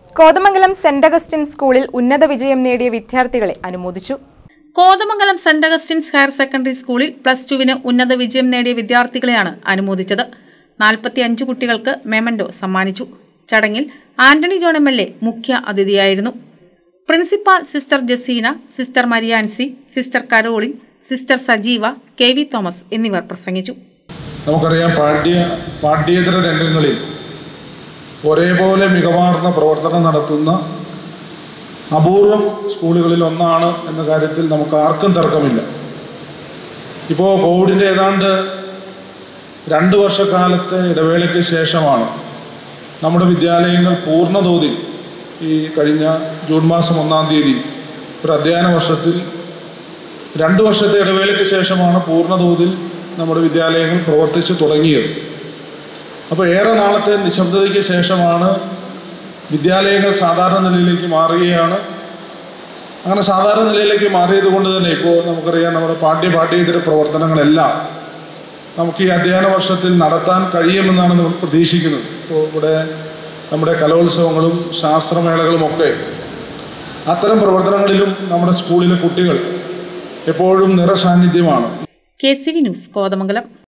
Kothamangalam saint Augustine സ്കൂളിൽ ഉന്നത വിജയം നേടിയ വിദ്യാർത്ഥികളെ അനുമോദിച്ചു Kothamangalam saint Augustine's higher secondary സ്കൂളിൽ പ്ലസ് ടുവിന് ഉന്നത വിജയം നേടിയ വിദ്യാർത്ഥികളെയാണ് അനുമോദിച്ചത് നാൽപ്പത്തി അഞ്ച് കുട്ടികൾക്ക് മെമന്റോ സമ്മാനിച്ചു ചടങ്ങിൽ Antony John M L A മുഖ്യ അതിഥിയായിരുന്നു principal sister Jaseena sister Mariancy sister Caroline sister Sajeeva K V Thomas എന്നിവർ പ്രസംഗിച്ചു നമുക്കറിയാം പാഠ്യ പാഠ്യേതര രംഗങ്ങളിൽ ഒരേപോലെ മികവാർന്ന പ്രവർത്തനം നടത്തുന്ന അപൂർവം സ്കൂളുകളിൽ ഒന്നാണ് എന്ന കാര്യത്തിൽ നമുക്ക് ആർക്കും തർക്കമില്ല ഇപ്പോൾ കോവിഡിൻ്റെ ഏതാണ്ട് രണ്ട് വർഷക്കാലത്തെ ഇടവേളയ്ക്ക് ശേഷമാണ് നമ്മുടെ വിദ്യാലയങ്ങൾ പൂർണ്ണതോതിൽ ഈ കഴിഞ്ഞ ജൂൺ മാസം ഒന്നാം തീയതി ഒരു അധ്യയന വർഷത്തിൽ രണ്ട് വർഷത്തെ ഇടവേളയ്ക്ക് ശേഷമാണ് പൂർണ്ണതോതിൽ നമ്മുടെ വിദ്യാലയങ്ങൾ പ്രവർത്തിച്ചു തുടങ്ങിയത് അപ്പോൾ ഏറെ നാളത്തെ നിശബ്ദതയ്ക്ക് ശേഷമാണ് വിദ്യാലയങ്ങൾ സാധാരണ നിലയിലേക്ക് മാറുകയാണ് അങ്ങനെ സാധാരണ നിലയിലേക്ക് മാറിയത് കൊണ്ട് തന്നെ ഇപ്പോൾ നമുക്കറിയാം നമ്മുടെ പാഠ്യ പാഠ്യേതര പ്രവർത്തനങ്ങളെല്ലാം നമുക്ക് ഈ അധ്യയന വർഷത്തിൽ നടത്താൻ കഴിയുമെന്നാണ് നമ്മൾ പ്രതീക്ഷിക്കുന്നത് ഇപ്പോൾ ഇവിടെ നമ്മുടെ കലോത്സവങ്ങളും ശാസ്ത്രമേളകളും ഒക്കെ അത്തരം പ്രവർത്തനങ്ങളിലും നമ്മുടെ സ്കൂളിലെ കുട്ടികൾ എപ്പോഴും നിറസാന്നിധ്യമാണ് K C V news Kothamangalam